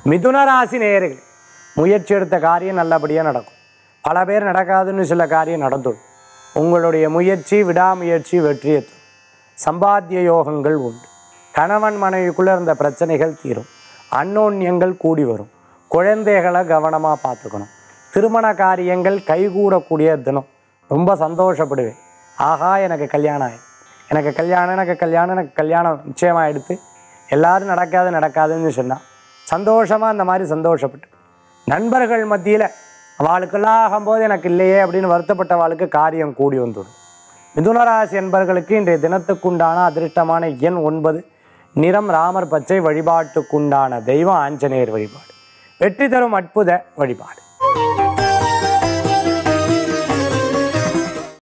மிதுன ராசி நேயர்கள் முயற்சி எடுத்த காரியம் நல்லபடியாக நடக்கும் பல பேர் நடக்காதுன்னு சில காரியம் நடந்துடும் உங்களுடைய முயற்சி விடாமுயற்சி வெற்றியை தரும் சம்பாத்திய யோகங்கள் உண்டு கணவன் மனைவிக்குள்ளே இருந்த பிரச்சனைகள் தீரும் அன்னோன்யங்கள் கூடி வரும் குழந்தைகளை கவனமாக பார்த்துக்கணும் திருமண காரியங்கள் கைகூடக்கூடிய தினம் ரொம்ப சந்தோஷப்படுவேன் ஆஹா எனக்கு கல்யாணம் ஆயிடுச்சு எனக்கு கல்யாணம் எனக்கு கல்யாணம் எனக்கு கல்யாணம் நிச்சயமாக எடுத்து எல்லாரும் நடக்காது நடக்காதுன்னு சொன்னால் சந்தோஷமாக அந்த மாதிரி சந்தோஷப்பட்டு நண்பர்கள் மத்தியில் அவளுக்கெல்லாம் ஆகும்போது எனக்கு இல்லையே அப்படின்னு வருத்தப்பட்ட அவளுக்கு காரியம் கூடி வந்துடும் மிதுனராசி என்பர்களுக்கு இன்றைய தினத்துக்குண்டான அதிர்ஷ்டமான எண் ஒன்பது நிறம் ராமர் பச்சை வழிபாட்டுக்குண்டான தெய்வம் ஆஞ்சநேயர் வழிபாடு வெற்றி தரும் அற்புத வழிபாடு